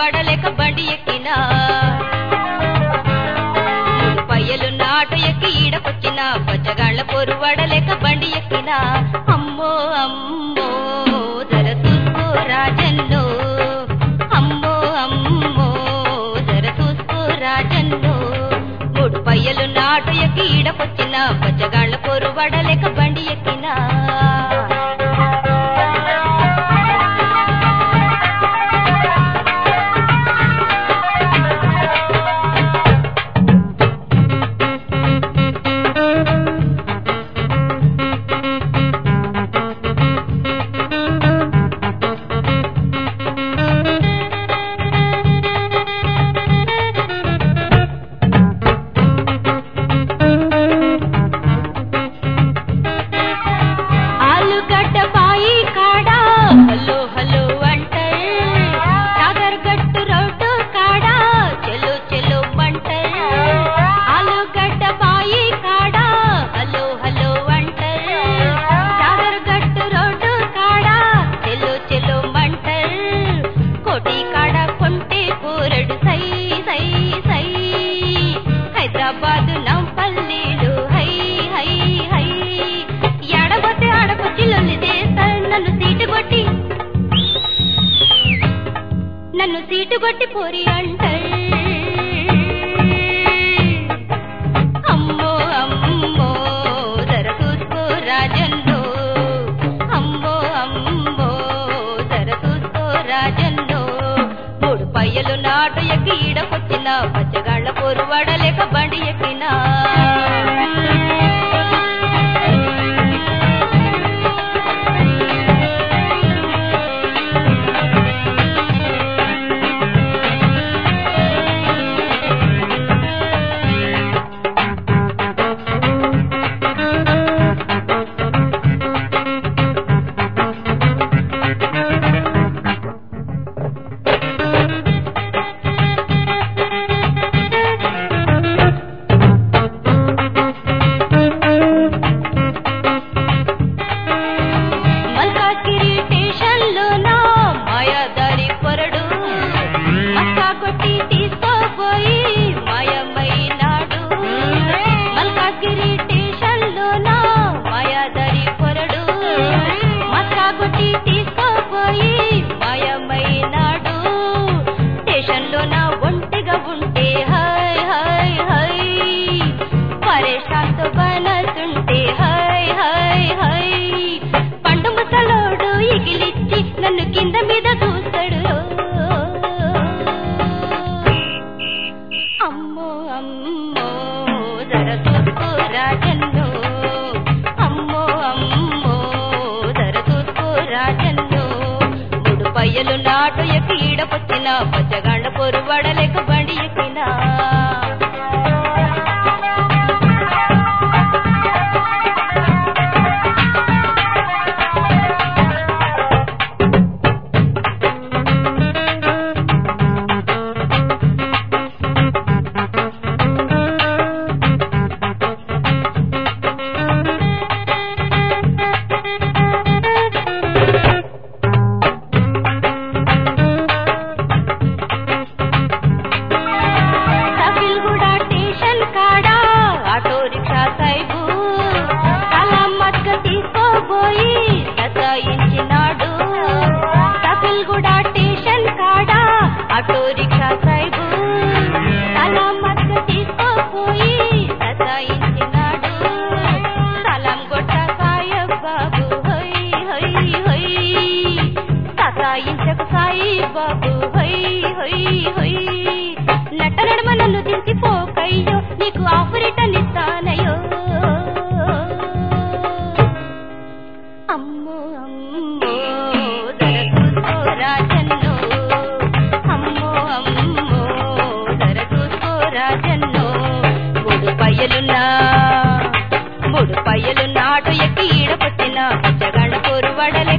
వడలేక బండి ఎక్కినా మూడు పయ్యలు నాటు ఎక్కి ఈడకొచ్చిన పచ్చగాళ్ళ పొరు వడలేక బండి ఎక్కినా అమ్మో అమ్మో జర చూసుకో రాజన్నో అమ్మో అమ్మో జర చూసుకో రాజన్నో మూడు పయ్యలు నాటు ఎక్కి ఈడకొచ్చిన పచ్చగాళ్ళ పొరు వడలేక బండి ఎక్కినా ఆలుగడ్డ బాయి కాడ హలో హలో అంటారు సాగర్గట్టు రోడ్డు కాడ చెలు చెలు అంటారు ఆలుగడ్డ బాయి కాడ హలో హలో అంటారు సాగర్గట్టు రోడ్డు కాడ చెలు చెలు అంటారు కోటి కాడ కొంటే కూరడు సై సై సై హైదరాబాద్ నంపల్లీలు హై హై హై ఎడబోతే ఆడకొచ్చి లొల్లి చేస్తాడు నన్ను సీటు కొట్టి నన్ను సీటు కొట్టి పోరి అంటారు అమ్మో అమ్మో జర చూసుకో రాజన్నో అమ్మో అమ్మో జర చూసుకో రాజన్నో మూడు పయ్యలు నాటు ఎక్కి ఈడకొచ్చిన పచ్చగాళ్ళ పొరు వడలేక బండి ఎక్కినా మల్కాగిరి స్టేషన్లోన మాయాదారి పొరడు మస్కా కొట్టి తీసుకోపోయి మాయమైనాడు మల్కాగిరి స్టేషన్లోన మాయాదారి పొరడు మస్కా కొట్టి తీసుకోపోయి మాయమైనాడు స్టేషన్లోన ఒంటిగా ఉంటే హై హై హై పరేషాన్తో బనతుంటే హై హై హై పండు ముసలోడు ఇగిలిచ్చి నన్ను కింద మీద చూస్తాడు అమ్మో అమ్మో జర చూసుకో రాజన్నో అమ్మో అమ్మో జర చూసుకో రాజన్నో మూడు పయ్యలు నాటు ఎక్కి ఈడకొచ్చిన పచ్చగాళ్ళ పొరు వడలేక బండి ఎక్కినా సఫిల్గూడ స్టేషన్ కాడ ఆటో రిక్షా సైబు కలమ్మక్క తీసుకోబోయి సతాయించినాడు సఫిల్గూడ స్టేషన్ కాడ ఆటో రిక్షా సైబు కలమ్మక్క తీసుకోబోయి సతాయించినాడు సలాం గొట్ట సాయబ్ బాబు హై హై హై సతాయించకు సాయి బాబు హై హై హై నట్ట నడమ నన్ను దించిపోకయ్యో నీకు ఆఫరిటన్ ఇస్తానయ్యో అమ్మో అమ్మో జర చూసుకో రాజన్నో అమ్మో అమ్మో జర చూసుకో రాజన్నో మూడు పయ్యలున్నా మూడు పయ్యలు నాటు ఎక్కి ఈడకొచ్చిన పచ్చగండ పొరు వడలే